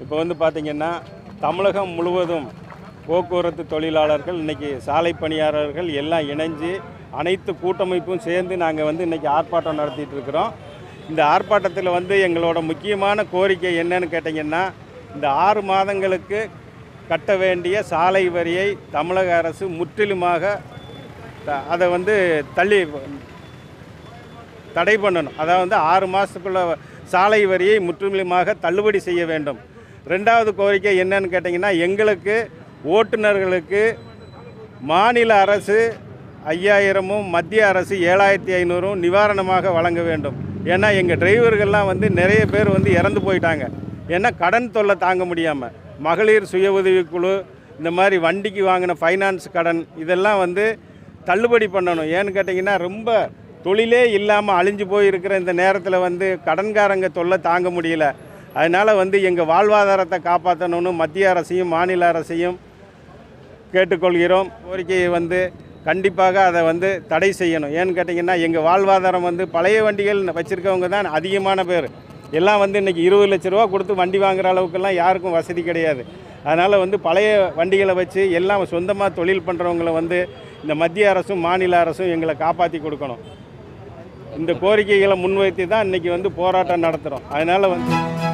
இப்போ வந்து பார்த்திங்கன்னா தமிழகம் முழுவதும் போக்குவரத்து தொழிலாளர்கள் இன்றைக்கி சாலை பணியாளர்கள் எல்லாம் இணைஞ்சு அனைத்து கூட்டமைப்பும் சேர்ந்து நாங்கள் வந்து இன்றைக்கி ஆர்ப்பாட்டம் நடத்திட்டு இருக்கிறோம் இந்த ஆர்ப்பாட்டத்தில் வந்து எங்களோட முக்கியமான கோரிக்கை என்னன்னு கேட்டிங்கன்னா இந்த ஆறு மாதங்களுக்கு கட்ட வேண்டிய சாலை வரியை தமிழக அரசு முற்றிலுமாக த- அதை வந்து தள்ளி தடை பண்ணணும் அதாவது வந்து ஆறு மாதத்துக்குள்ள சாலை வரியை முற்றிலுமாக தள்ளுபடி செய்ய வேண்டும் ரெண்டாவது கோரிக்கை என்னன்னு கேட்டிங்கன்னா எங்களுக்கு ஓட்டுநர்களுக்கு மாநில அரசு ஐயாயிரமும் மத்திய அரசு ஏழாயிரத்தி ஐநூறும் நிவாரணமாக வழங்க வேண்டும் ஏன்னா எங்கள் டிரைவர்கள்லாம் வந்து நிறைய பேர் வந்து இறந்து போயிட்டாங்க ஏன்னா கடன் தொல்லை தாங்க முடியாமல் மகளிர் சுய உதவிக்குழு இந்த மாதிரி வண்டிக்கு வாங்கின ஃபைனான்ஸ் கடன் இதெல்லாம் வந்து தள்ளுபடி பண்ணணும் ஏன்னு கேட்டிங்கன்னா ரொம்ப தொழிலே இல்லாமல் அழிஞ்சு போயிருக்கிற இந்த நேரத்தில் வந்து கடன்காரங்க தொல்லை தாங்க முடியல அதனால் வந்து எங்கள் வாழ்வாதாரத்தை காப்பாற்றணும்னு மத்திய அரசையும் மாநில அரசையும் கேட்டுக்கொள்கிறோம் கோரிக்கையை வந்து கண்டிப்பாக அதை வந்து தடை செய்யணும் ஏன்னு கேட்டிங்கன்னா எங்கள் வாழ்வாதாரம் வந்து பழைய வண்டிகள் வச்சுருக்கவங்க தான் அதிகமான பேர் எல்லாம் வந்து இன்றைக்கி இருபது லட்ச ரூபா கொடுத்து வண்டி வாங்குற அளவுக்கெல்லாம் யாருக்கும் வசதி கிடையாது அதனால் வந்து பழைய வண்டிகளை வச்சு எல்லாம் சொந்தமாக தொழில் பண்ணுறவங்கள வந்து இந்த மத்திய அரசும் மாநில அரசும் எங்களை காப்பாற்றி கொடுக்கணும் இந்த கோரிக்கைகளை முன்வைத்து தான் இன்றைக்கி வந்து போராட்டம் நடத்துகிறோம் அதனால் வந்து